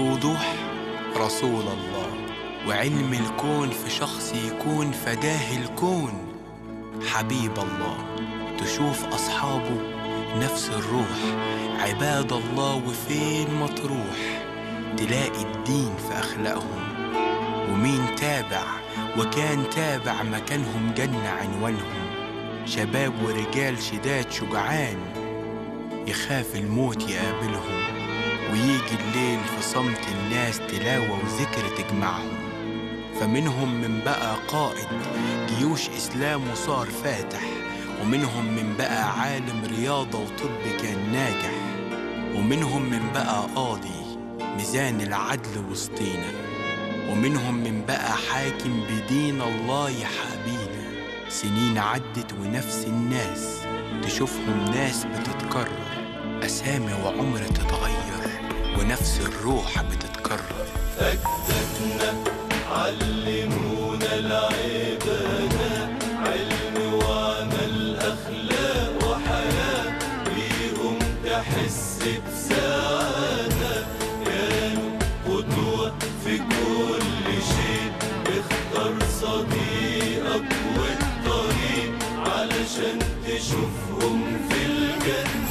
بوضوح رسول الله وعلم الكون في شخص يكون فداه الكون حبيب الله تشوف أصحابه نفس الروح عباد الله وفين ما تروح تلاقي الدين في أخلاقهم ومين تابع وكان تابع مكانهم جنة عنوانهم شباب ورجال شداد شجعان يخاف الموت يقابلهم ويجي الليل في صمت الناس تلاوة وذكر تجمعهم فمنهم من بقى قائد جيوش إسلام وصار فاتح ومنهم من بقى عالم رياضة وطب كان ناجح ومنهم من بقى قاضي ميزان العدل وسطينا ومنهم من بقى حاكم بدين الله يحابينا سنين عدت ونفس الناس تشوفهم ناس بتتكرر أسامي وعمر تتغير ونفس الروح بتتكرر أجدادنا علمونا العبادة علم وعمل أخلاق وحياة بيهم تحس بسعادة كانوا قدوة في كل شيء اختار صديقك والطريق علشان تشوفهم في الجنة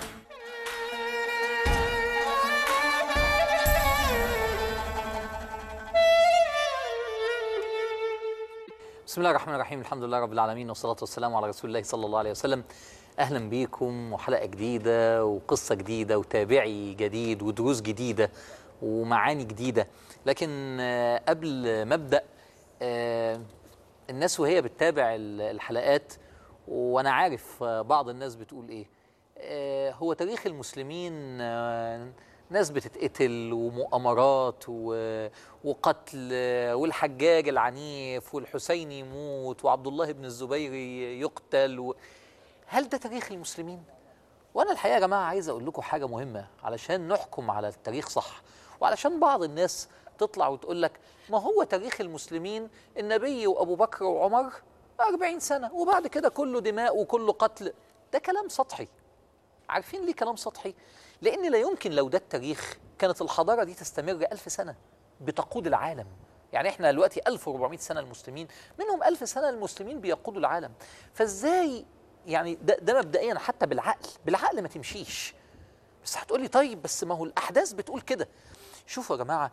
بسم الله الرحمن الرحيم الحمد لله رب العالمين والصلاة والسلام على رسول الله صلى الله عليه وسلم أهلا بيكم وحلقة جديدة وقصة جديدة وتابعي جديد ودروس جديدة ومعاني جديدة لكن آه، قبل ما أبدأ آه، الناس وهي بتتابع ال- الحلقات وأنا عارف آه، بعض الناس بتقول إيه آه، هو تاريخ المسلمين آه، ناس بتتقتل ومؤامرات و- وقتل آه، والحجاج العنيف والحسين يموت وعبد الله بن الزبير ي- يقتل و... هل ده تاريخ المسلمين؟ وانا الحقيقه يا جماعه عايز اقول لكم حاجه مهمه علشان نحكم على التاريخ صح وعلشان بعض الناس تطلع وتقول لك ما هو تاريخ المسلمين النبي وابو بكر وعمر 40 سنه وبعد كده كله دماء وكله قتل ده كلام سطحي عارفين ليه كلام سطحي؟ لأن لا يمكن لو ده التاريخ كانت الحضارة دي تستمر ألف سنة بتقود العالم يعني احنا دلوقتي 1400 سنة المسلمين منهم ألف سنة المسلمين بيقودوا العالم فازاي يعني ده, ده مبدئيا حتى بالعقل بالعقل ما تمشيش بس هتقولي طيب بس ما هو الأحداث بتقول كده شوفوا يا جماعة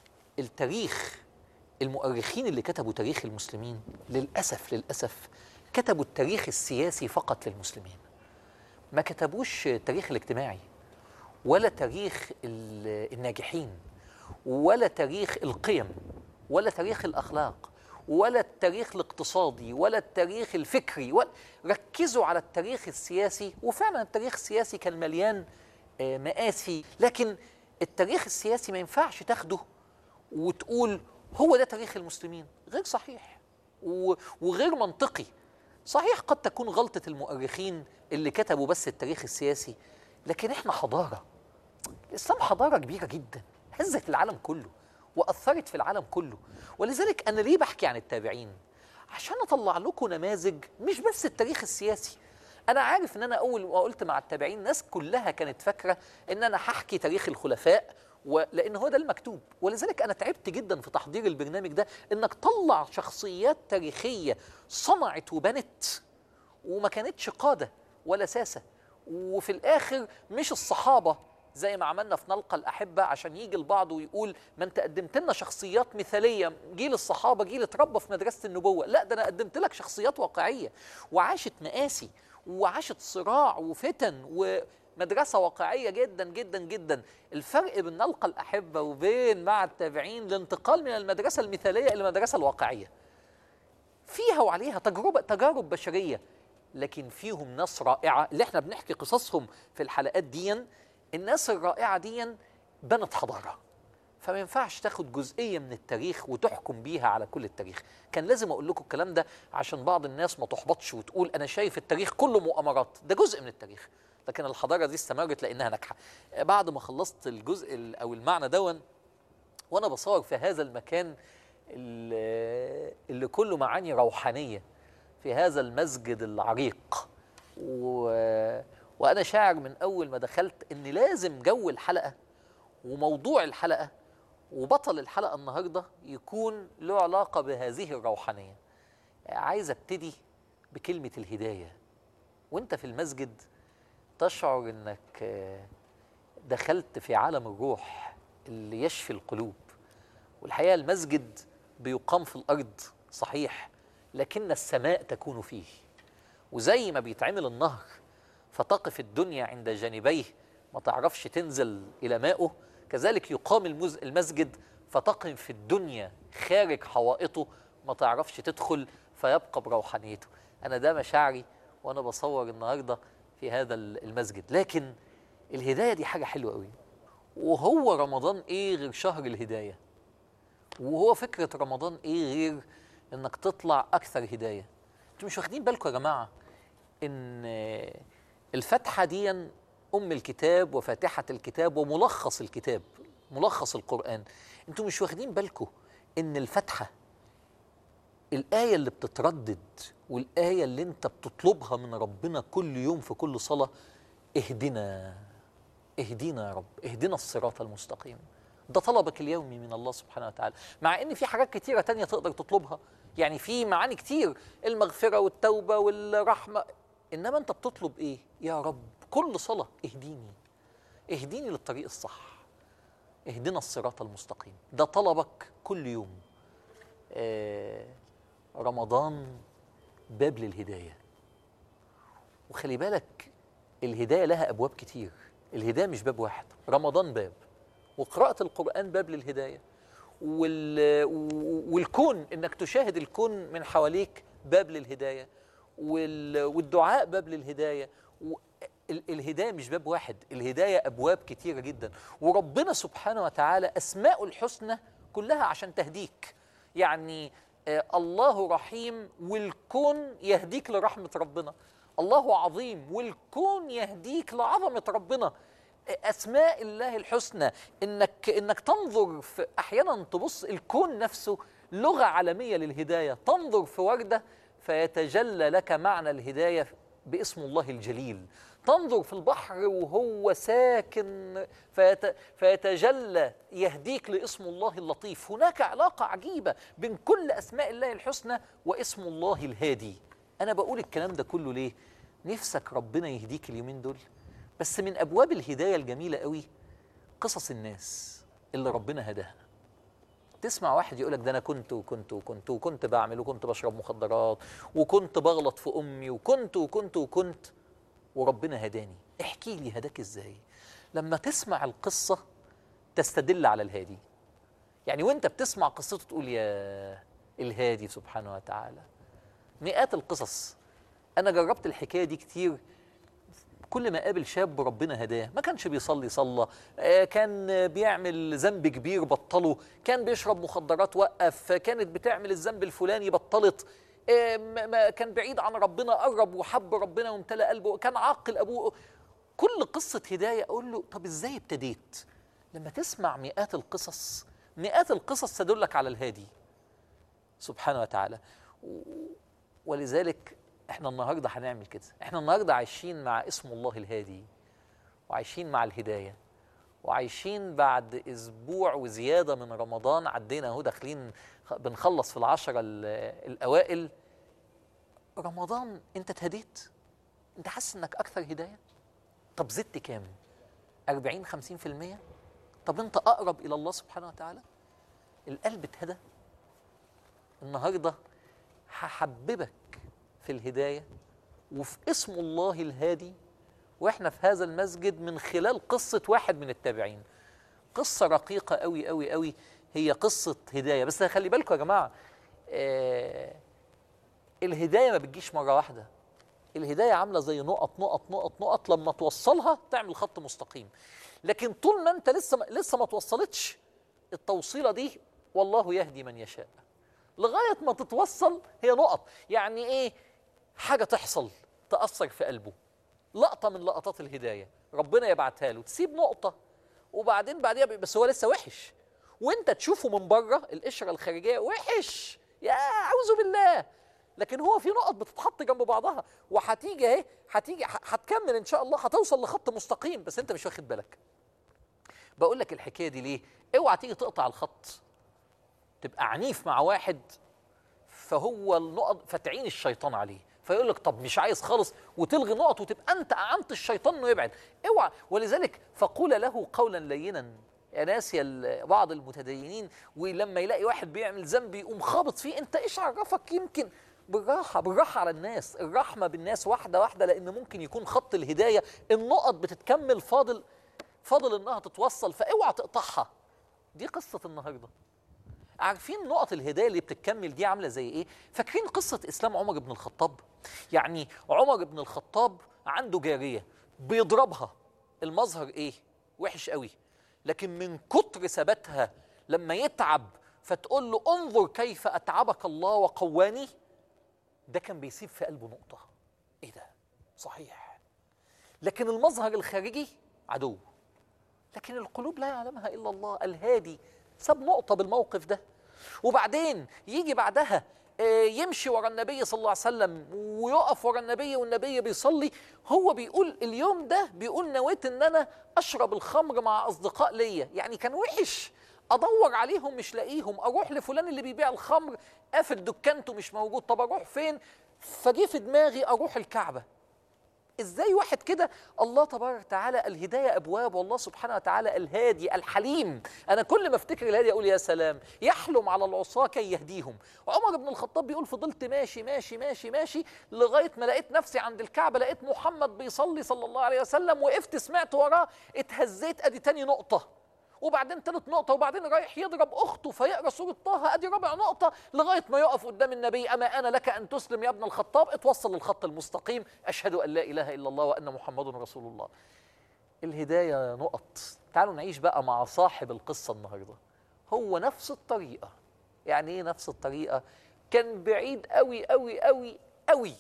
التاريخ المؤرخين اللي كتبوا تاريخ المسلمين للأسف للأسف كتبوا التاريخ السياسي فقط للمسلمين ما كتبوش التاريخ الاجتماعي ولا تاريخ ال- الناجحين ولا تاريخ القيم ولا تاريخ الأخلاق ولا التاريخ الاقتصادي ولا التاريخ الفكري ولا ركزوا على التاريخ السياسي وفعلا التاريخ السياسي كان مليان آه، مآسي لكن التاريخ السياسي ما ينفعش تاخده وتقول هو ده تاريخ المسلمين غير صحيح و- وغير منطقي صحيح قد تكون غلطة المؤرخين اللي كتبوا بس التاريخ السياسي لكن احنا حضارة الإسلام حضارة كبيرة جدا هزت العالم كله وأثرت في العالم كله ولذلك أنا ليه بحكي عن التابعين عشان أطلع لكم نماذج مش بس التاريخ السياسي أنا عارف إن أنا أول ما قلت مع التابعين الناس كلها كانت فاكرة إن أنا هحكي تاريخ الخلفاء ولأن هو ده المكتوب ولذلك أنا تعبت جدا في تحضير البرنامج ده إنك طلع شخصيات تاريخية صنعت وبنت وما كانتش قادة ولا ساسة وفي الآخر مش الصحابة زي ما عملنا في نلقى الأحبة عشان يجي البعض ويقول ما أنت قدمت لنا شخصيات مثالية جيل الصحابة جيل اتربى في مدرسة النبوة لا ده أنا قدمت لك شخصيات واقعية وعاشت مآسي وعاشت صراع وفتن ومدرسة واقعية جدا جدا جدا الفرق بين نلقى الأحبة وبين مع التابعين الانتقال من المدرسة المثالية إلى المدرسة الواقعية فيها وعليها تجربة تجارب بشرية لكن فيهم ناس رائعة اللي احنا بنحكي قصصهم في الحلقات دي الناس الرائعة دي بنت حضارة فما ينفعش تاخد جزئية من التاريخ وتحكم بيها على كل التاريخ كان لازم أقول لكم الكلام ده عشان بعض الناس ما تحبطش وتقول أنا شايف التاريخ كله مؤامرات ده جزء من التاريخ لكن الحضارة دي استمرت لأنها ناجحة بعد ما خلصت الجزء ال- أو المعنى دون وانا بصور في هذا المكان اللي اللي كله معاني روحانيه في هذا المسجد العريق و... وانا شاعر من اول ما دخلت ان لازم جو الحلقه وموضوع الحلقه وبطل الحلقة النهاردة يكون له علاقة بهذه الروحانية عايز ابتدي بكلمة الهداية وانت في المسجد تشعر انك آه، دخلت في عالم الروح اللي يشفي القلوب والحقيقة المسجد بيقام في الأرض صحيح لكن السماء تكون فيه وزي ما بيتعمل النهر فتقف الدنيا عند جانبيه ما تعرفش تنزل إلى مائه كذلك يقام المز- المسجد فتقف في الدنيا خارج حوائطه ما تعرفش تدخل فيبقى بروحانيته أنا ده مشاعري وأنا بصور النهاردة في هذا المسجد لكن الهداية دي حاجة حلوة قوي وهو رمضان إيه غير شهر الهداية وهو فكرة رمضان ايه غير انك تطلع اكثر هداية انتوا مش واخدين بالكم يا جماعة ان الفتحة دي ام الكتاب وفاتحة الكتاب وملخص الكتاب ملخص القرآن انتوا مش واخدين بالكم ان الفتحة الآية اللي بتتردد والآية اللي انت بتطلبها من ربنا كل يوم في كل صلاة اهدنا اهدينا يا رب اهدنا الصراط المستقيم ده طلبك اليومي من الله سبحانه وتعالى مع ان في حاجات كتيرة تانية تقدر تطلبها يعني في معاني كتير المغفرة والتوبة والرحمة انما انت بتطلب ايه يا رب كل صلاة اهديني اهديني للطريق الصح اهدنا الصراط المستقيم ده طلبك كل يوم آه رمضان باب للهداية وخلي بالك الهداية لها أبواب كتير الهداية مش باب واحد رمضان باب وقراءة القرآن باب للهداية وال... والكون انك تشاهد الكون من حواليك باب للهداية وال... والدعاء باب للهداية و... ال- الهداية مش باب واحد الهداية أبواب كتيرة جدا وربنا سبحانه وتعالى أسماء الحسنى كلها عشان تهديك يعني آه، الله رحيم والكون يهديك لرحمة ربنا الله عظيم والكون يهديك لعظمة ربنا اسماء الله الحسنى انك انك تنظر في احيانا تبص الكون نفسه لغه عالميه للهدايه تنظر في ورده فيتجلى لك معنى الهدايه باسم الله الجليل تنظر في البحر وهو ساكن فيت فيتجلى يهديك لاسم الله اللطيف هناك علاقه عجيبه بين كل اسماء الله الحسنى واسم الله الهادي انا بقول الكلام ده كله ليه نفسك ربنا يهديك اليومين دول بس من ابواب الهدايه الجميله قوي قصص الناس اللي ربنا هداها تسمع واحد يقولك ده انا كنت وكنت وكنت وكنت بعمل وكنت بشرب مخدرات وكنت بغلط في امي وكنت وكنت وكنت وربنا هداني احكي لي هداك ازاي لما تسمع القصه تستدل على الهادي يعني وانت بتسمع قصته تقول يا الهادي سبحانه وتعالى مئات القصص انا جربت الحكايه دي كتير كل ما قابل شاب ربنا هداه ما كانش بيصلي صلى آه، كان بيعمل ذنب كبير بطله كان بيشرب مخدرات وقف كانت بتعمل الذنب الفلاني بطلت آه، ما- ما كان بعيد عن ربنا قرب وحب ربنا وامتلأ قلبه كان عاقل ابوه كل قصة هداية اقول له طب ازاي ابتديت لما تسمع مئات القصص مئات القصص تدلك على الهادي سبحانه وتعالى و- ولذلك احنا النهارده هنعمل كده احنا النهارده عايشين مع اسم الله الهادي وعايشين مع الهدايه وعايشين بعد اسبوع وزياده من رمضان عدينا اهو داخلين خ- بنخلص في العشره ال- الاوائل رمضان انت اتهديت انت حاسس انك اكثر هدايه طب زدت كام 40 50% طب انت اقرب الى الله سبحانه وتعالى القلب اتهدى النهارده هحببك في الهدايه وفي اسم الله الهادي واحنا في هذا المسجد من خلال قصه واحد من التابعين قصه رقيقه قوي قوي قوي هي قصه هدايه بس خلي بالكم يا جماعه آه الهدايه ما بتجيش مره واحده الهدايه عامله زي نقط نقط نقط نقط لما توصلها تعمل خط مستقيم لكن طول ما انت لسه ما لسه ما توصلتش التوصيله دي والله يهدي من يشاء لغايه ما تتوصل هي نقط يعني ايه حاجه تحصل تاثر في قلبه لقطه من لقطات الهدايه ربنا يبعتها له تسيب نقطه وبعدين بعديها بي- بس هو لسه وحش وانت تشوفه من بره القشره الخارجيه وحش يا اعوذ بالله لكن هو في نقط بتتحط جنب بعضها وهتيجي اهي هتيجي ه- هتكمل ان شاء الله هتوصل لخط مستقيم بس انت مش واخد بالك بقول لك الحكايه دي ليه اوعى تيجي تقطع الخط تبقى عنيف مع واحد فهو النقط فتعين الشيطان عليه فيقول لك طب مش عايز خالص وتلغي نقط وتبقى انت اعنت الشيطان انه يبعد اوعى ولذلك فقول له قولا لينا يا ناس يا ال- بعض المتدينين ولما يلاقي واحد بيعمل ذنب يقوم خابط فيه انت ايش عرفك يمكن بالراحه بالراحه على الناس الرحمه بالناس واحده واحده لان ممكن يكون خط الهدايه النقط بتتكمل فاضل فاضل انها تتوصل فاوعى تقطعها دي قصه النهارده عارفين نقط الهدايه اللي بتتكمل دي عامله زي ايه فاكرين قصه اسلام عمر بن الخطاب يعني عمر بن الخطاب عنده جاريه بيضربها المظهر ايه وحش قوي لكن من كتر ثباتها لما يتعب فتقول له انظر كيف اتعبك الله وقواني ده كان بيسيب في قلبه نقطه ايه ده صحيح لكن المظهر الخارجي عدو لكن القلوب لا يعلمها الا الله الهادي ساب نقطه بالموقف ده وبعدين يجي بعدها آه، يمشي ورا النبي صلى الله عليه وسلم ويقف ورا النبي والنبي بيصلي هو بيقول اليوم ده بيقول نويت ان انا اشرب الخمر مع اصدقاء ليا يعني كان وحش ادور عليهم مش لاقيهم اروح لفلان اللي بيبيع الخمر قافل دكانته مش موجود طب اروح فين فجه في دماغي اروح الكعبه ازاي واحد كده الله تبارك وتعالى الهدايه ابواب والله سبحانه وتعالى الهادي الحليم انا كل ما افتكر الهادي اقول يا سلام يحلم على العصاه كي يهديهم عمر بن الخطاب بيقول فضلت ماشي ماشي ماشي ماشي لغايه ما لقيت نفسي عند الكعبه لقيت محمد بيصلي صلى الله عليه وسلم وقفت سمعت وراه اتهزيت ادي تاني نقطه وبعدين تالت نقطة وبعدين رايح يضرب أخته فيقرأ سورة طه أدي رابع نقطة لغاية ما يقف قدام النبي أما أنا لك أن تسلم يا ابن الخطاب اتوصل للخط المستقيم أشهد أن لا إله إلا الله وأن محمد رسول الله الهداية نقط تعالوا نعيش بقى مع صاحب القصة النهاردة هو نفس الطريقة يعني إيه نفس الطريقة كان بعيد قوي قوي قوي قوي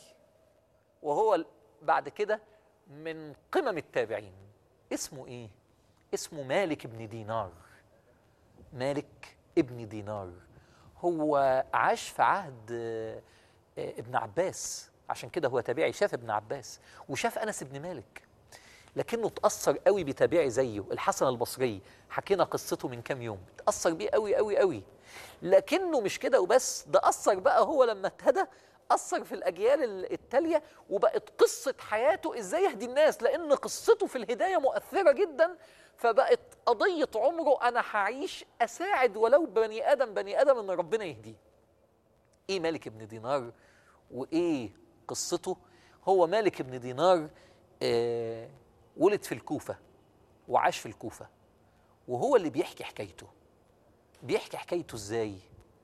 وهو ال- بعد كده من قمم التابعين اسمه ايه اسمه مالك بن دينار مالك ابن دينار هو عاش في عهد آه، آه، ابن عباس عشان كده هو تابعي شاف ابن عباس وشاف انس بن مالك لكنه اتأثر قوي بتابعي زيه الحسن البصري حكينا قصته من كام يوم اتأثر بيه قوي قوي قوي لكنه مش كده وبس ده أثر بقى هو لما ابتدى أثر في الأجيال ال- التالية وبقت قصة حياته إزاي يهدي الناس لأن قصته في الهداية مؤثرة جدا فبقت قضية عمره أنا هعيش أساعد ولو بني آدم بني آدم إن ربنا يهديه ايه مالك بن دينار وايه قصته هو مالك بن دينار آه ولد في الكوفة وعاش في الكوفة وهو اللي بيحكي حكايته بيحكي حكايته ازاي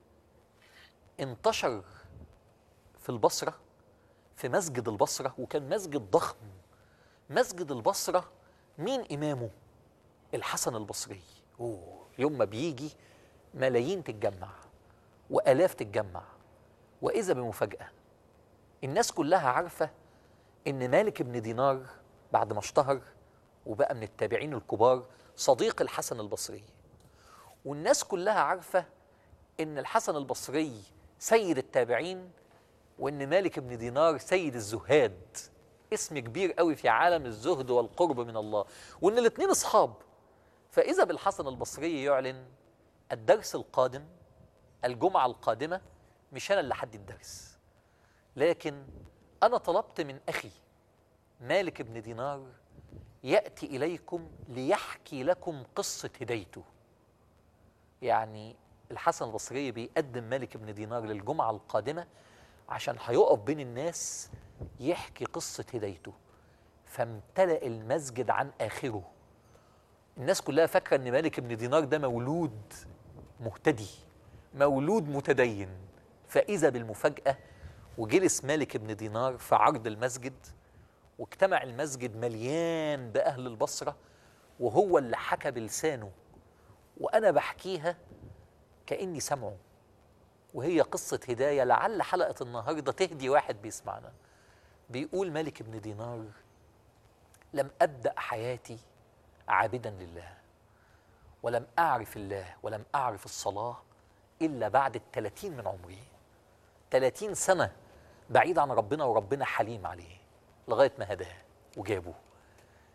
انتشر في البصرة في مسجد البصرة وكان مسجد ضخم مسجد البصرة مين إمامه الحسن البصري أوه. يوم ما بيجي ملايين تتجمع وآلاف تتجمع وإذا بمفاجأة الناس كلها عارفة إن مالك بن دينار بعد ما اشتهر وبقى من التابعين الكبار صديق الحسن البصري والناس كلها عارفة إن الحسن البصري سيد التابعين وإن مالك بن دينار سيد الزهاد اسم كبير قوي في عالم الزهد والقرب من الله وإن الاتنين أصحاب فإذا بالحسن البصري يعلن الدرس القادم الجمعة القادمة مش أنا اللي حد الدرس لكن أنا طلبت من أخي مالك بن دينار يأتي إليكم ليحكي لكم قصة هدايته يعني الحسن البصري بيقدم مالك بن دينار للجمعة القادمة عشان هيقف بين الناس يحكي قصة هدايته فامتلأ المسجد عن آخره الناس كلها فاكرة إن مالك بن دينار ده مولود مهتدي مولود متدين فإذا بالمفاجأة وجلس مالك بن دينار في عرض المسجد واجتمع المسجد مليان بأهل البصرة وهو اللي حكى بلسانه وأنا بحكيها كأني سمعه وهي قصة هداية لعل حلقة النهاردة تهدي واحد بيسمعنا بيقول مالك بن دينار لم أبدأ حياتي عابدا لله ولم أعرف الله ولم أعرف الصلاة إلا بعد الثلاثين من عمري ثلاثين سنة بعيد عن ربنا وربنا حليم عليه لغاية ما هداه وجابه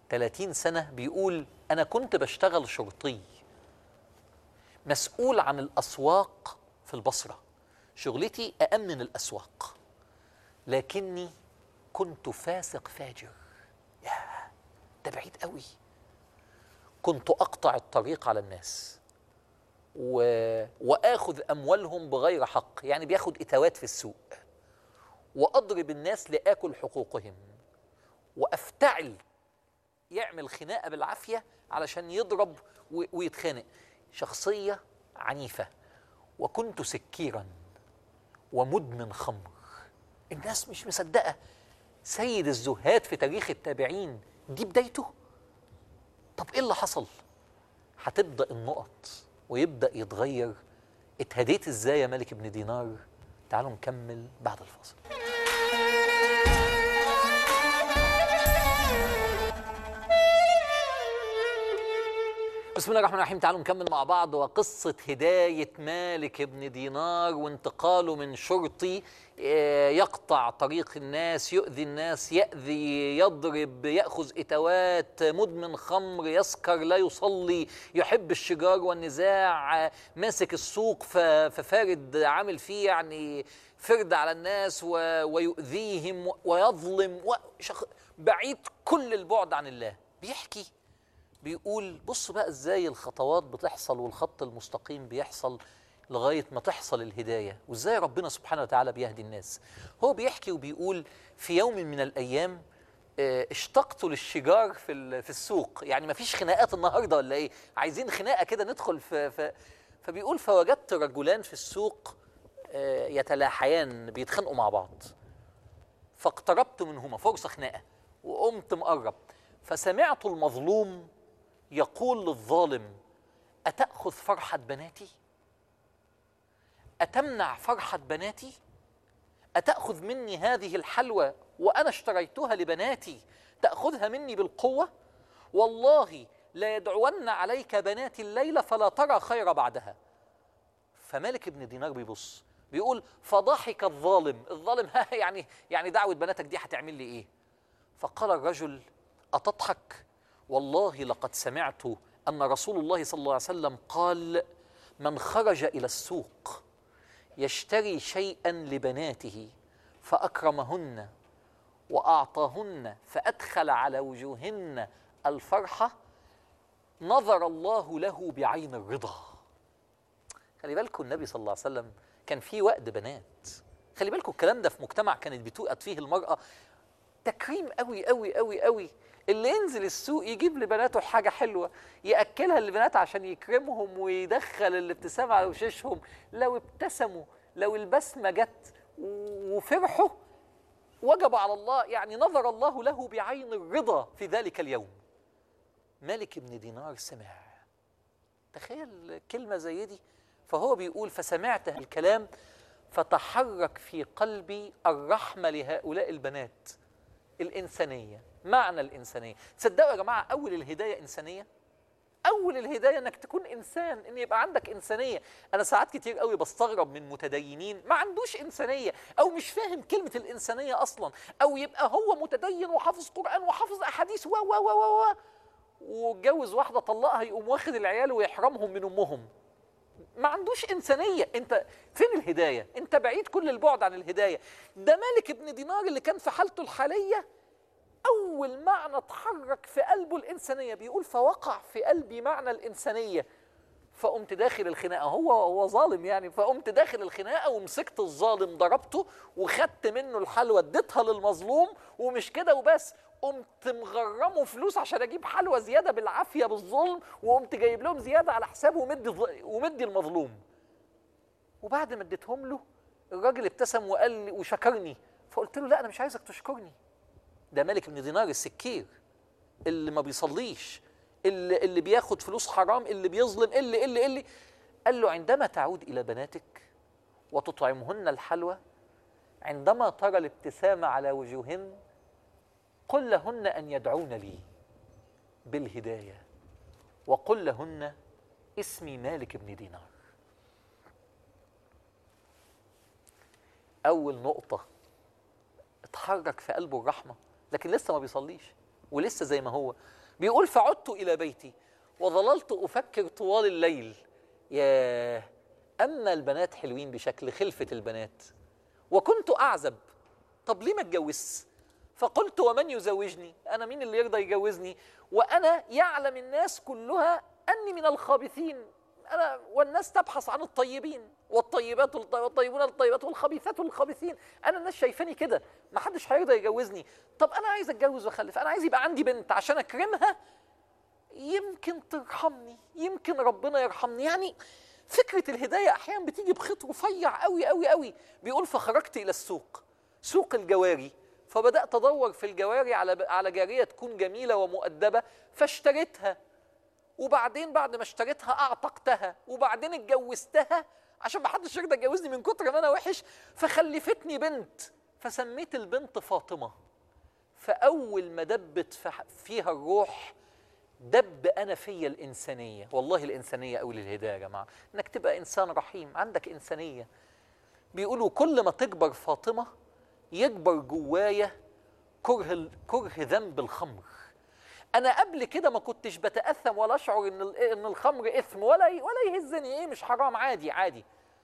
30 سنة بيقول أنا كنت بشتغل شرطي مسؤول عن الأسواق في البصرة شغلتي أأمن الأسواق لكني كنت فاسق فاجر يا ده بعيد قوي كنت أقطع الطريق على الناس و... وآخذ أموالهم بغير حق يعني بياخد إتوات في السوق وأضرب الناس لآكل حقوقهم وأفتعل يعمل خناقه بالعافيه علشان يضرب و- ويتخانق شخصيه عنيفه وكنت سكيرا ومدمن خمر الناس مش مصدقه سيد الزهاد في تاريخ التابعين دي بدايته طب ايه اللي حصل هتبدا النقط ويبدا يتغير اتهديت ازاي يا ملك ابن دينار تعالوا نكمل بعد الفاصل بسم الله الرحمن الرحيم تعالوا نكمل مع بعض وقصة هداية مالك بن دينار وانتقاله من شرطي آه، يقطع طريق الناس يؤذي الناس يأذي يضرب يأخذ إتوات مدمن خمر يسكر لا يصلي يحب الشجار والنزاع آه، ماسك السوق ف- ففارد عامل فيه يعني فرد على الناس و- ويؤذيهم ويظلم وشخ... بعيد كل البعد عن الله بيحكي بيقول بص بقى ازاي الخطوات بتحصل والخط المستقيم بيحصل لغايه ما تحصل الهدايه وازاي ربنا سبحانه وتعالى بيهدي الناس هو بيحكي وبيقول في يوم من الايام آه، اشتقت للشجار في ال- في السوق يعني ما فيش خناقات النهارده ولا ايه عايزين خناقه كده ندخل في, في فبيقول فوجدت رجلان في السوق آه، يتلاحيان بيتخانقوا مع بعض فاقتربت منهما فرصة خناقة وقمت مقرب فسمعت المظلوم يقول للظالم أتأخذ فرحة بناتي؟ أتمنع فرحة بناتي؟ أتأخذ مني هذه الحلوى وأنا اشتريتها لبناتي تأخذها مني بالقوة؟ والله لا يدعون عليك بناتي الليلة فلا ترى خير بعدها فمالك ابن دينار بيبص بيقول فضحك الظالم الظالم ها يعني يعني دعوة بناتك دي هتعمل لي ايه فقال الرجل أتضحك والله لقد سمعت أن رسول الله صلى الله عليه وسلم قال من خرج إلى السوق يشتري شيئا لبناته فأكرمهن وأعطاهن فأدخل على وجوهن الفرحة نظر الله له بعين الرضا خلي بالكم النبي صلى الله عليه وسلم كان في وقت بنات خلي بالكم الكلام ده في مجتمع كانت بتوقد فيه المرأة تكريم قوي قوي قوي قوي اللي ينزل السوق يجيب لبناته حاجة حلوة يأكلها للبنات عشان يكرمهم ويدخل الابتسامة على وشوشهم لو ابتسموا لو البسمة جت وفرحوا وجب على الله يعني نظر الله له بعين الرضا في ذلك اليوم مالك بن دينار سمع تخيل كلمة زي دي فهو بيقول فسمعت الكلام فتحرك في قلبي الرحمة لهؤلاء البنات الإنسانية معنى الإنسانية تصدقوا يا جماعة أول الهداية إنسانية أول الهداية إنك تكون إنسان إن يبقى عندك إنسانية أنا ساعات كتير قوي بستغرب من متدينين ما عندوش إنسانية أو مش فاهم كلمة الإنسانية أصلا أو يبقى هو متدين وحافظ قرآن وحافظ أحاديث و و و و و واتجوز واحدة طلقها يقوم واخد العيال ويحرمهم من أمهم ما عندوش إنسانية أنت فين الهداية أنت بعيد كل البعد عن الهداية ده مالك ابن دينار اللي كان في حالته الحالية أول معنى اتحرك في قلبه الإنسانية بيقول فوقع في قلبي معنى الإنسانية فقمت داخل الخناقة هو هو ظالم يعني فقمت داخل الخناقة ومسكت الظالم ضربته وخدت منه الحلوى اديتها للمظلوم ومش كده وبس قمت مغرمه فلوس عشان اجيب حلوى زياده بالعافيه بالظلم وقمت جايب لهم زياده على حسابه ومدي ظ- ومدي المظلوم وبعد ما اديتهم له الراجل ابتسم وقال لي وشكرني فقلت له لا انا مش عايزك تشكرني ده مالك بن دينار السكير اللي ما بيصليش اللي, اللي بياخد فلوس حرام اللي بيظلم اللي اللي اللي قال له عندما تعود الى بناتك وتطعمهن الحلوى عندما ترى الابتسامه على وجوههن قل لهن ان يدعون لي بالهدايه وقل لهن اسمي مالك بن دينار اول نقطه اتحرك في قلبه الرحمه لكن لسه ما بيصليش ولسه زي ما هو بيقول فعدت الى بيتي وظللت افكر طوال الليل ياه اما البنات حلوين بشكل خلفه البنات وكنت اعزب طب ليه ما اتجوزش فقلت ومن يزوجني انا مين اللي يرضى يجوزني وانا يعلم الناس كلها اني من الخابثين انا والناس تبحث عن الطيبين والطيبات الط- والطيبون الطيبات والخبيثات الخبيثين انا الناس شايفاني كده ما حدش هيرضى يجوزني طب انا عايز اتجوز واخلف انا عايز يبقى عندي بنت عشان اكرمها يمكن ترحمني يمكن ربنا يرحمني يعني فكرة الهداية أحيانا بتيجي بخيط رفيع قوي قوي قوي بيقول فخرجت إلى السوق سوق الجواري فبدأت أدور في الجواري على على جارية تكون جميلة ومؤدبة فاشتريتها وبعدين بعد ما اشتريتها أعتقتها وبعدين اتجوزتها عشان ما حدش يرضى يتجوزني من كتر ما أنا وحش فخلفتني بنت فسميت البنت فاطمة فأول ما دبت في- فيها الروح دب انا فيا الانسانيه والله الانسانيه اول الهدايه يا جماعه انك تبقى انسان رحيم عندك انسانيه بيقولوا كل ما تكبر فاطمه يكبر جوايا كره ال- كره ذنب الخمر انا قبل كده ما كنتش بتاثم ولا اشعر ان ال- ان الخمر اثم ولا ي- ولا يهزني ايه مش حرام عادي عادي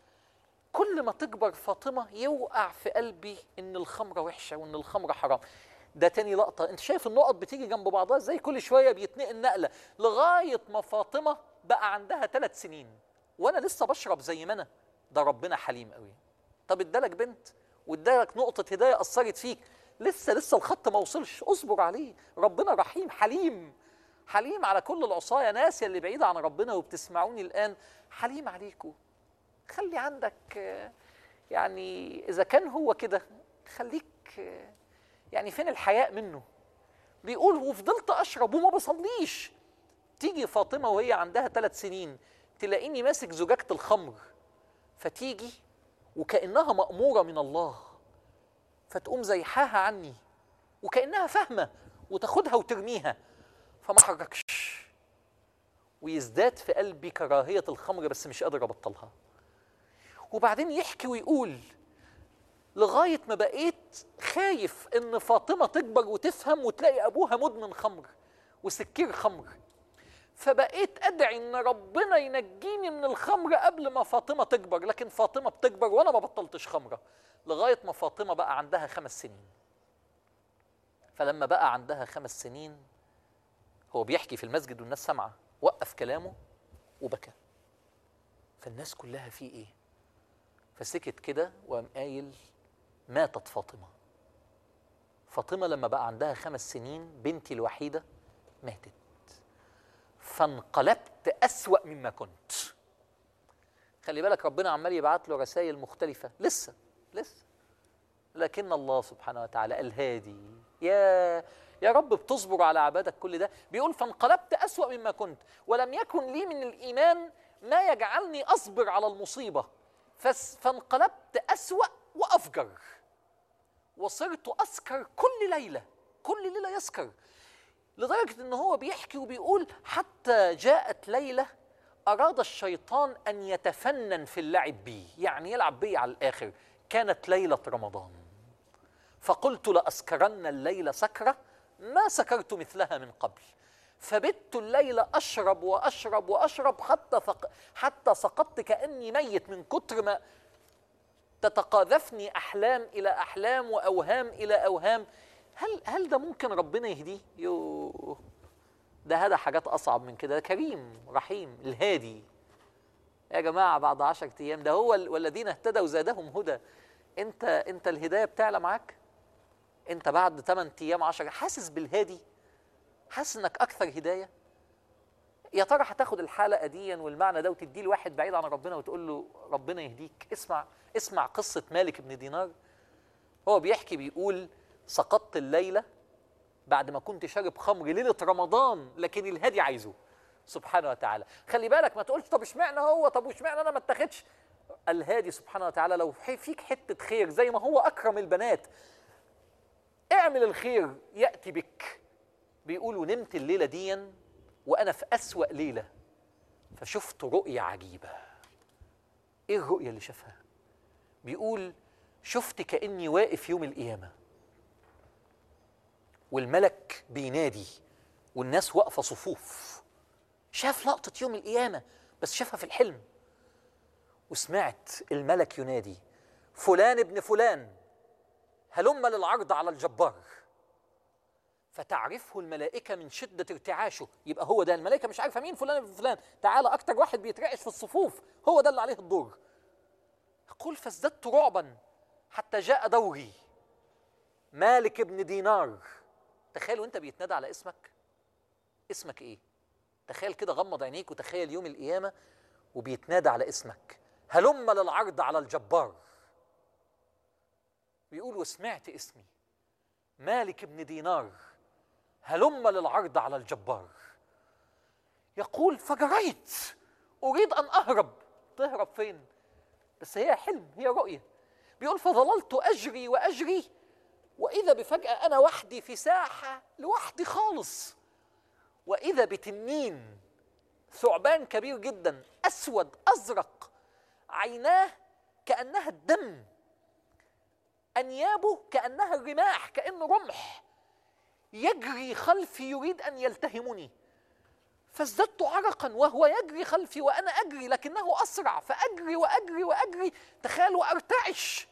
كل ما تكبر فاطمه يوقع في قلبي ان الخمره وحشه وان الخمره حرام ده تاني لقطه انت شايف النقط بتيجي جنب بعضها ازاي كل شويه بيتنقل نقله لغايه ما فاطمه بقى عندها ثلاث سنين وانا لسه بشرب زي ما انا ده ربنا حليم قوي طب ادالك بنت وادالك نقطه هدايه اثرت فيك لسه لسه الخط ما وصلش اصبر عليه ربنا رحيم حليم حليم على كل العصايا ناس اللي بعيده عن ربنا وبتسمعوني الان حليم عليكم خلي عندك آه، يعني اذا كان هو كده خليك آه، يعني فين الحياء منه بيقول وفضلت اشرب وما بصليش تيجي فاطمه وهي عندها ثلاث سنين تلاقيني ماسك زجاجه الخمر فتيجي وكانها ماموره من الله فتقوم زيحاها عني وكانها فاهمه وتاخدها وترميها فما حركش ويزداد في قلبي كراهيه الخمر بس مش قادر ابطلها وبعدين يحكي ويقول لغايه ما بقيت خايف ان فاطمه تكبر وتفهم وتلاقي ابوها مدمن خمر وسكير خمر فبقيت ادعي ان ربنا ينجيني من الخمر قبل ما فاطمه تكبر لكن فاطمه بتكبر وانا ما بطلتش خمره لغايه ما فاطمه بقى عندها خمس سنين فلما بقى عندها خمس سنين هو بيحكي في المسجد والناس سامعه وقف كلامه وبكى فالناس كلها في ايه فسكت كده وقام قايل ماتت فاطمه فاطمه لما بقى عندها خمس سنين بنتي الوحيده ماتت فانقلبت اسوا مما كنت خلي بالك ربنا عمال يبعت له رسائل مختلفه لسه لسه لكن الله سبحانه وتعالى الهادي يا يا رب بتصبر على عبادك كل ده بيقول فانقلبت أسوأ مما كنت ولم يكن لي من الإيمان ما يجعلني أصبر على المصيبة فس فانقلبت أسوأ وأفجر وصرت أسكر كل ليلة كل ليلة يسكر لدرجة إن هو بيحكي وبيقول حتى جاءت ليلة أراد الشيطان أن يتفنن في اللعب بي يعني يلعب بي على الآخر كانت ليلة رمضان فقلت لأسكرن الليل سكرة ما سكرت مثلها من قبل فبت الليل أشرب وأشرب وأشرب حتى ثق حتى سقطت كأني ميت من كتر ما تتقاذفني أحلام إلى أحلام وأوهام إلى أوهام هل هل ده ممكن ربنا يهديه؟ يوه ده هذا حاجات أصعب من كده ده كريم رحيم الهادي يا جماعة بعد عشرة أيام ده هو ال- والذين اهتدوا زادهم هدى أنت أنت الهداية بتعلى معاك أنت بعد 8 أيام 10 حاسس بالهادي حاسس إنك أكثر هداية يا ترى هتاخد الحلقة دي والمعنى ده وتديه لواحد بعيد عن ربنا وتقول له ربنا يهديك اسمع اسمع قصة مالك بن دينار هو بيحكي بيقول سقطت الليلة بعد ما كنت شارب خمر ليلة رمضان لكن الهادي عايزه سبحانه وتعالى خلي بالك ما تقولش طب اشمعنى هو طب واشمعنى انا ما اتخذش الهادي سبحانه وتعالى لو في- فيك حتة خير زي ما هو أكرم البنات اعمل الخير يأتي بك بيقولوا نمت الليلة ديا وأنا في أسوأ ليلة فشفت رؤية عجيبة إيه الرؤية اللي شافها؟ بيقول شفت كأني واقف يوم القيامة والملك بينادي والناس واقفه صفوف شاف لقطه يوم القيامه بس شافها في الحلم وسمعت الملك ينادي فلان ابن فلان هلم للعرض على الجبار فتعرفه الملائكة من شدة ارتعاشه يبقى هو ده الملائكة مش عارفة مين فلان ابن فلان تعالى أكتر واحد بيترعش في الصفوف هو ده اللي عليه الدور يقول فازددت رعبا حتى جاء دوري مالك ابن دينار تخيل وانت بيتنادى على اسمك اسمك ايه تخيل كده غمض عينيك وتخيل يوم القيامة وبيتنادى على اسمك هلم للعرض على الجبار بيقول وسمعت اسمي مالك ابن دينار هلم للعرض على الجبار يقول فجريت اريد ان اهرب تهرب فين بس هي حلم هي رؤيه بيقول فظللت اجري واجري واذا بفجاه انا وحدي في ساحه لوحدي خالص واذا بتنين ثعبان كبير جدا اسود ازرق عيناه كانها الدم انيابه كانها الرماح كانه رمح يجري خلفي يريد ان يلتهمني فازددت عرقا وهو يجري خلفي وانا اجري لكنه اسرع فاجري واجري واجري تخيلوا ارتعش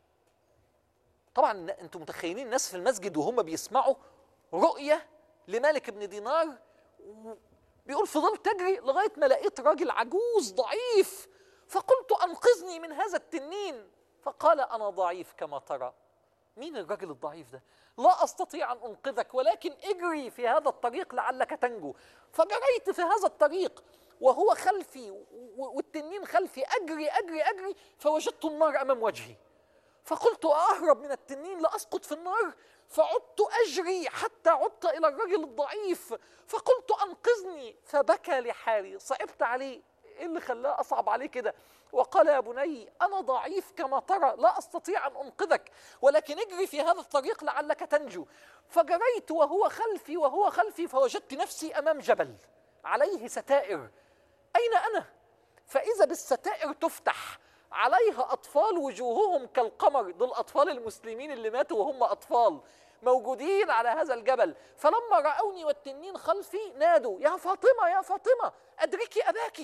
طبعا انتم متخيلين الناس في المسجد وهم بيسمعوا رؤيه لمالك بن دينار بيقول فضلت اجري لغايه ما لقيت راجل عجوز ضعيف فقلت انقذني من هذا التنين فقال انا ضعيف كما ترى مين الرجل الضعيف ده لا استطيع ان انقذك ولكن اجري في هذا الطريق لعلك تنجو فجريت في هذا الطريق وهو خلفي و- والتنين خلفي اجري اجري اجري فوجدت النار امام وجهي فقلت اهرب من التنين لاسقط في النار فعدت اجري حتى عدت الى الرجل الضعيف فقلت انقذني فبكى لحالي صعبت عليه ايه اللي خلاه اصعب عليه كده وقال يا بني انا ضعيف كما ترى لا استطيع ان انقذك ولكن اجري في هذا الطريق لعلك تنجو فجريت وهو خلفي وهو خلفي فوجدت نفسي امام جبل عليه ستائر اين انا فاذا بالستائر تفتح عليها اطفال وجوههم كالقمر دول اطفال المسلمين اللي ماتوا وهم اطفال موجودين على هذا الجبل فلما راوني والتنين خلفي نادوا يا فاطمه يا فاطمه ادركي اباك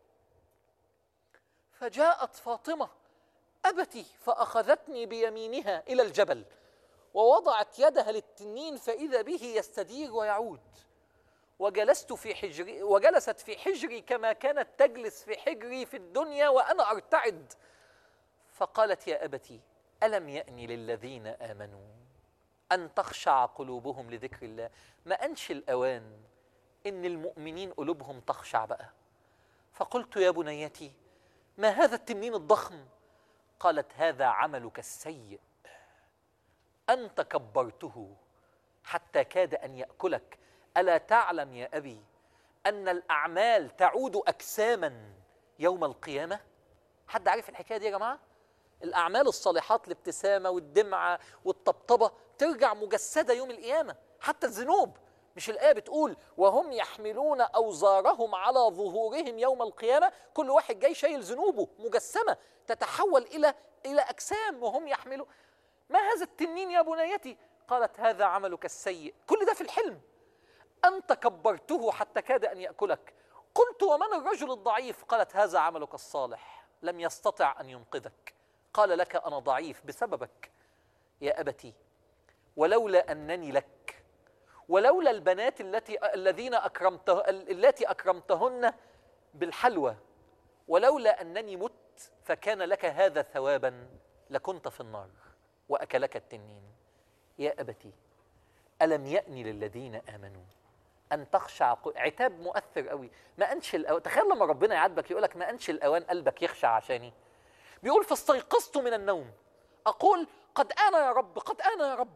فجاءت فاطمه ابتي فاخذتني بيمينها الى الجبل ووضعت يدها للتنين فاذا به يستدير ويعود وجلست في حجري وجلست في حجري كما كانت تجلس في حجري في الدنيا وانا ارتعد فقالت يا ابتي الم يان للذين امنوا ان تخشع قلوبهم لذكر الله ما انش الاوان ان المؤمنين قلوبهم تخشع بقى فقلت يا بنيتي ما هذا التنين الضخم قالت هذا عملك السيء انت كبرته حتى كاد ان ياكلك الا تعلم يا ابي ان الاعمال تعود اجساما يوم القيامه حد عارف الحكايه دي يا جماعه الاعمال الصالحات الابتسامه والدمعه والطبطبه ترجع مجسده يوم القيامه حتى الذنوب مش الايه بتقول وهم يحملون اوزارهم على ظهورهم يوم القيامه كل واحد جاي شايل ذنوبه مجسمه تتحول الى الى اجسام وهم يحملون ما هذا التنين يا بنيتي قالت هذا عملك السيء كل ده في الحلم أنت كبرته حتى كاد أن يأكلك قلت ومن الرجل الضعيف قالت هذا عملك الصالح لم يستطع أن ينقذك قال لك أنا ضعيف بسببك يا أبتي ولولا أنني لك ولولا البنات التي الذين أكرمته التي أكرمتهن بالحلوى ولولا أنني مت فكان لك هذا ثوابا لكنت في النار وأكلك التنين يا أبتي ألم يأن للذين آمنوا أن تخشع قل... عتاب مؤثر قوي ما أنش الأوان تخيل لما ربنا يعاتبك يقول لك ما أنش الأوان قلبك يخشع عشاني بيقول فاستيقظت من النوم أقول قد آن يا رب قد آن يا رب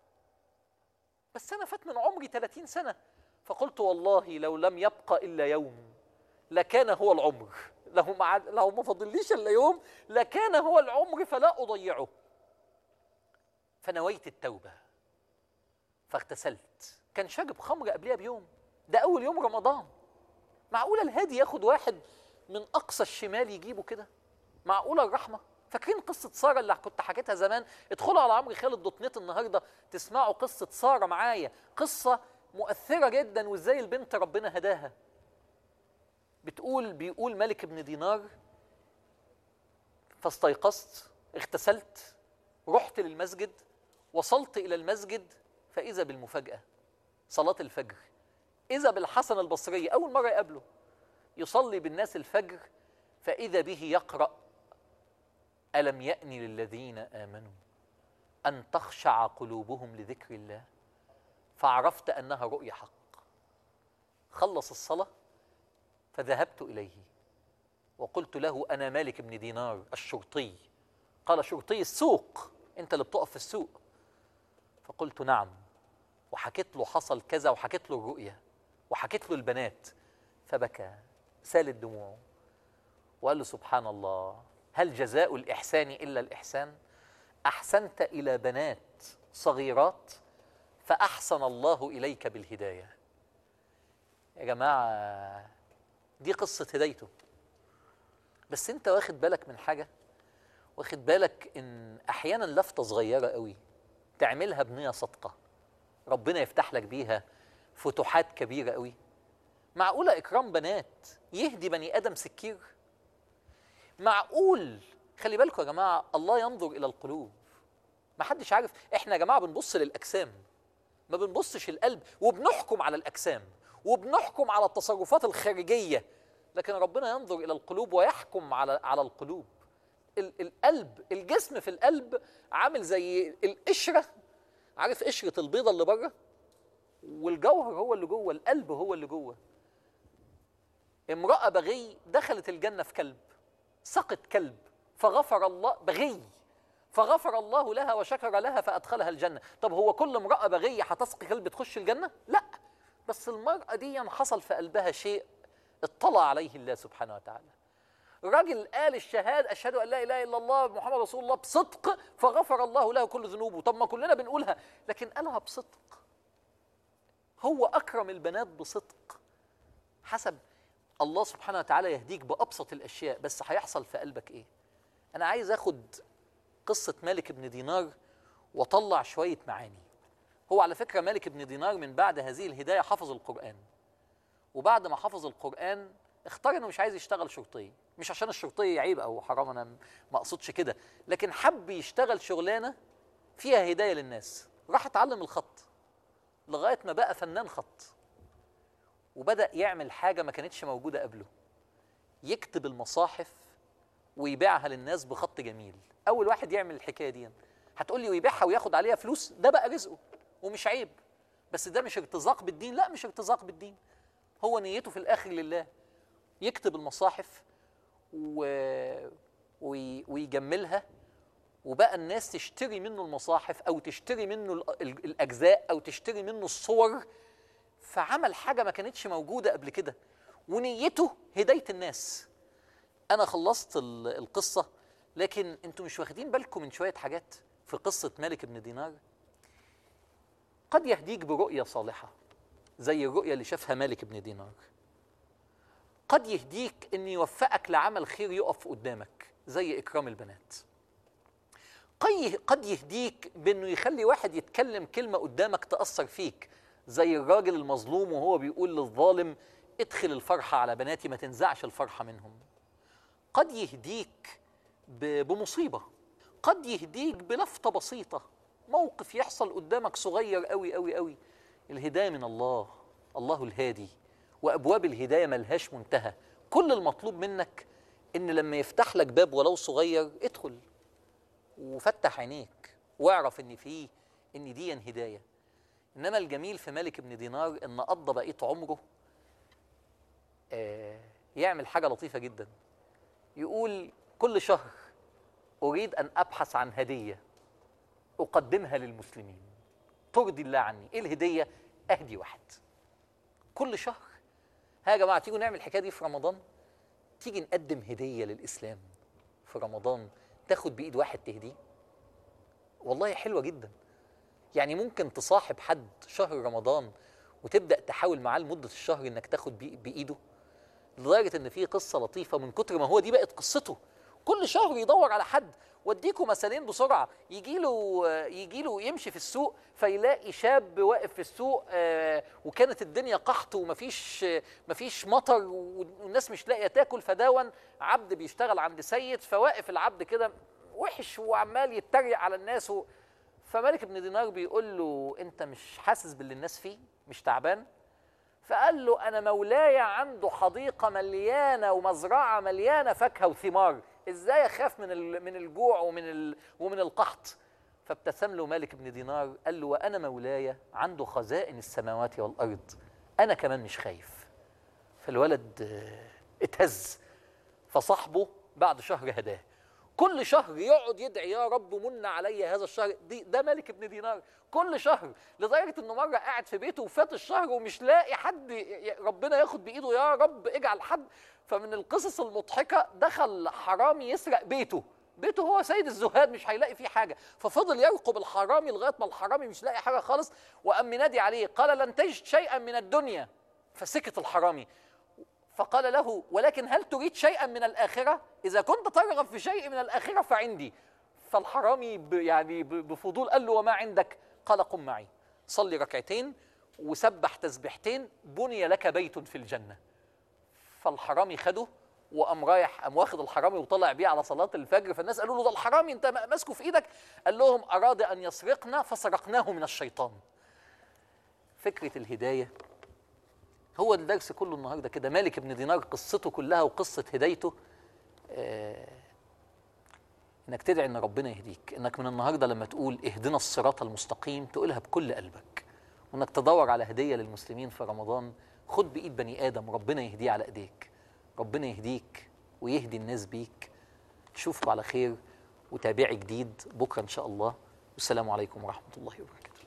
بس أنا فات من عمري 30 سنة فقلت والله لو لم يبقى إلا يوم لكان هو العمر لو ما لو ما فضليش إلا يوم لكان هو العمر فلا أضيعه فنويت التوبه فاغتسلت كان شارب خمر قبلها بيوم ده اول يوم رمضان معقوله الهادي ياخد واحد من اقصى الشمال يجيبه كده معقوله الرحمه فاكرين قصه ساره اللي كنت حكيتها زمان ادخلوا على عمرو خالد دوت نت النهارده تسمعوا قصه ساره معايا قصه مؤثره جدا وازاي البنت ربنا هداها بتقول بيقول ملك بن دينار فاستيقظت اغتسلت رحت للمسجد وصلت الى المسجد فاذا بالمفاجاه صلاه الفجر اذا بالحسن البصري اول مره يقابله يصلي بالناس الفجر فاذا به يقرا الم يان للذين امنوا ان تخشع قلوبهم لذكر الله فعرفت انها رؤيا حق خلص الصلاه فذهبت اليه وقلت له انا مالك بن دينار الشرطي قال شرطي السوق انت اللي بتقف في السوق فقلت نعم وحكيت له حصل كذا وحكيت له الرؤيا وحكيت له البنات فبكى سالت دموعه وقال له سبحان الله هل جزاء الإحسان إلا الإحسان أحسنت إلى بنات صغيرات فأحسن الله إليك بالهداية يا جماعة دي قصة هدايته بس انت واخد بالك من حاجة واخد بالك ان احيانا لفتة صغيرة قوي تعملها بنية صادقة ربنا يفتح لك بيها فتوحات كبيرة قوي معقولة إكرام بنات يهدي بني آدم سكير معقول خلي بالكم يا جماعة الله ينظر إلى القلوب ما حدش عارف إحنا يا جماعة بنبص للأجسام ما بنبصش القلب وبنحكم على الأجسام وبنحكم على التصرفات الخارجية لكن ربنا ينظر إلى القلوب ويحكم على على القلوب ال- القلب الجسم في القلب عامل زي القشرة عارف قشرة البيضة اللي بره والجوهر هو اللي جوه القلب هو اللي جوه امرأة بغي دخلت الجنة في كلب سقط كلب فغفر الله بغي فغفر الله لها وشكر لها فأدخلها الجنة طب هو كل امرأة بغية هتسقي كلب تخش الجنة؟ لا بس المرأة دي حصل في قلبها شيء اطلع عليه الله سبحانه وتعالى راجل قال الشهادة أشهد أن لا إله إلا الله محمد رسول الله بصدق فغفر الله له كل ذنوبه طب ما كلنا بنقولها لكن قالها بصدق هو أكرم البنات بصدق حسب الله سبحانه وتعالى يهديك بأبسط الأشياء بس هيحصل في قلبك إيه أنا عايز أخد قصة مالك بن دينار وطلع شوية معاني هو على فكرة مالك بن دينار من بعد هذه الهداية حفظ القرآن وبعد ما حفظ القرآن اختار انه مش عايز يشتغل شرطي مش عشان الشرطي عيب او حرام انا ما اقصدش كده لكن حب يشتغل شغلانه فيها هدايه للناس راح اتعلم الخط لغايه ما بقى فنان خط وبدا يعمل حاجه ما كانتش موجوده قبله يكتب المصاحف ويبيعها للناس بخط جميل اول واحد يعمل الحكايه دي هتقول لي ويبيعها وياخد عليها فلوس ده بقى رزقه ومش عيب بس ده مش ارتزاق بالدين لا مش ارتزاق بالدين هو نيته في الاخر لله يكتب المصاحف و... وي... ويجملها وبقى الناس تشتري منه المصاحف او تشتري منه ال... ال- الاجزاء او تشتري منه الصور فعمل حاجه ما كانتش موجوده قبل كده ونيته هدايه الناس انا خلصت ال- القصه لكن انتوا مش واخدين بالكم من شويه حاجات في قصه مالك بن دينار قد يهديك برؤيه صالحه زي الرؤيه اللي شافها مالك بن دينار قد يهديك ان يوفقك لعمل خير يقف قدامك زي اكرام البنات قي- قد يهديك بانه يخلي واحد يتكلم كلمه قدامك تاثر فيك زي الراجل المظلوم وهو بيقول للظالم ادخل الفرحه على بناتي ما تنزعش الفرحه منهم قد يهديك ب- بمصيبه قد يهديك بلفته بسيطه موقف يحصل قدامك صغير قوي قوي قوي الهدايه من الله الله الهادي وابواب الهدايه ملهاش منتهى كل المطلوب منك ان لما يفتح لك باب ولو صغير ادخل وفتح عينيك واعرف ان فيه ان دي هدايه انما الجميل في مالك بن دينار ان قضى بقيه عمره آه يعمل حاجه لطيفه جدا يقول كل شهر اريد ان ابحث عن هديه اقدمها للمسلمين ترضي الله عني ايه الهديه اهدي واحد كل شهر ها يا جماعه تيجوا نعمل الحكايه دي في رمضان تيجي نقدم هديه للاسلام في رمضان تاخد بايد واحد تهديه والله حلوه جدا يعني ممكن تصاحب حد شهر رمضان وتبدا تحاول معاه لمده الشهر انك تاخد بي- بايده لدرجه ان في قصه لطيفه من كتر ما هو دي بقت قصته كل شهر يدور على حد واديكم مثالين بسرعه يجي له يجي له يمشي في السوق فيلاقي شاب واقف في السوق آه، وكانت الدنيا قحط ومفيش مفيش مطر والناس مش لاقيه تاكل فداون عبد بيشتغل عند سيد فواقف العبد كده وحش وعمال يتريق على الناس و... فمالك بن دينار بيقول له انت مش حاسس باللي الناس فيه مش تعبان فقال له انا مولاي عنده حديقه مليانه ومزرعه مليانه فاكهه وثمار ازاي اخاف من ال- من الجوع ومن ال- ومن القحط فابتسم له مالك بن دينار قال له وانا مولاي عنده خزائن السماوات والارض انا كمان مش خايف فالولد آه، اتهز فصاحبه بعد شهر هداه كل شهر يقعد يدعي يا رب من علي هذا الشهر دي ده مالك بن دينار كل شهر لدرجه انه مره قاعد في بيته وفات الشهر ومش لاقي حد ي- ي- ربنا ياخد بايده يا رب اجعل حد فمن القصص المضحكه دخل حرامي يسرق بيته بيته هو سيد الزهاد مش هيلاقي فيه حاجه ففضل يرقب الحرامي لغايه ما الحرامي مش لاقي حاجه خالص وقام منادي عليه قال لن تجد شيئا من الدنيا فسكت الحرامي فقال له ولكن هل تريد شيئا من الآخرة؟ إذا كنت ترغب في شيء من الآخرة فعندي فالحرامي ب يعني ب- بفضول قال له وما عندك؟ قال قم معي صلي ركعتين وسبح تسبيحتين بني لك بيت في الجنة فالحرامي خده وقام رايح قام واخد الحرامي وطلع بيه على صلاة الفجر فالناس قالوا له ده الحرامي انت ماسكه في ايدك قال لهم اراد ان يسرقنا فسرقناه من الشيطان فكرة الهداية هو الدرس كله النهارده كده مالك بن دينار قصته كلها وقصه هدايته آه انك تدعي ان ربنا يهديك انك من النهارده لما تقول اهدنا الصراط المستقيم تقولها بكل قلبك وانك تدور على هديه للمسلمين في رمضان خد بايد بني ادم ربنا يهديه على ايديك ربنا يهديك ويهدي الناس بيك نشوفكم على خير وتابعي جديد بكره ان شاء الله والسلام عليكم ورحمه الله وبركاته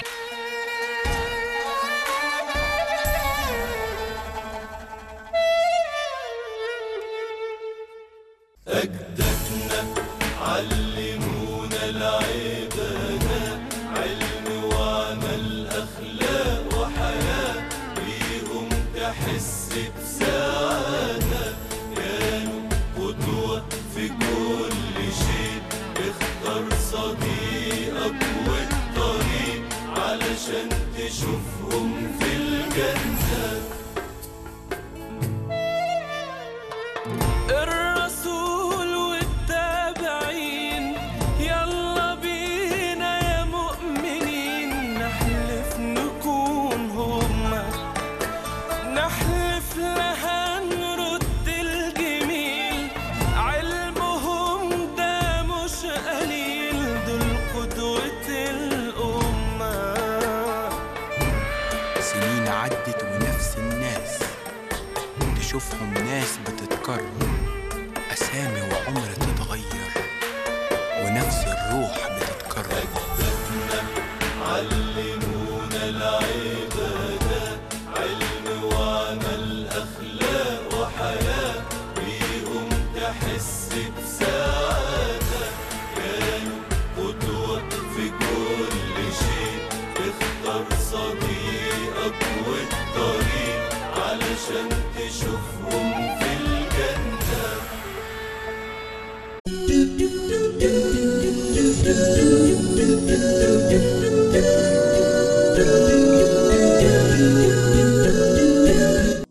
أجدادنا علمونا العبادة علم وعمل أخلاق وحياة بيهم تحس بسعادة كانوا قدوة في كل شيء اختار صديقك والطريق علشان تشوفهم في الجنة الرسول والتابعين يلا بينا يا مؤمنين نحلف نكون هما نحلف لها نرد الجميل علمهم ده مش قليل دول قدوة الأمة سنين عدت ونفس الناس تشوفهم ناس بتتكرر أسامي وعمر تتغير ونفس الروح بتتكرر علمونا العبادة علم وعمل أخلاق وحياة بيهم تحس بسعادة كانوا قدوة في كل شيء اختار صديقك والطريق علشان تشوفهم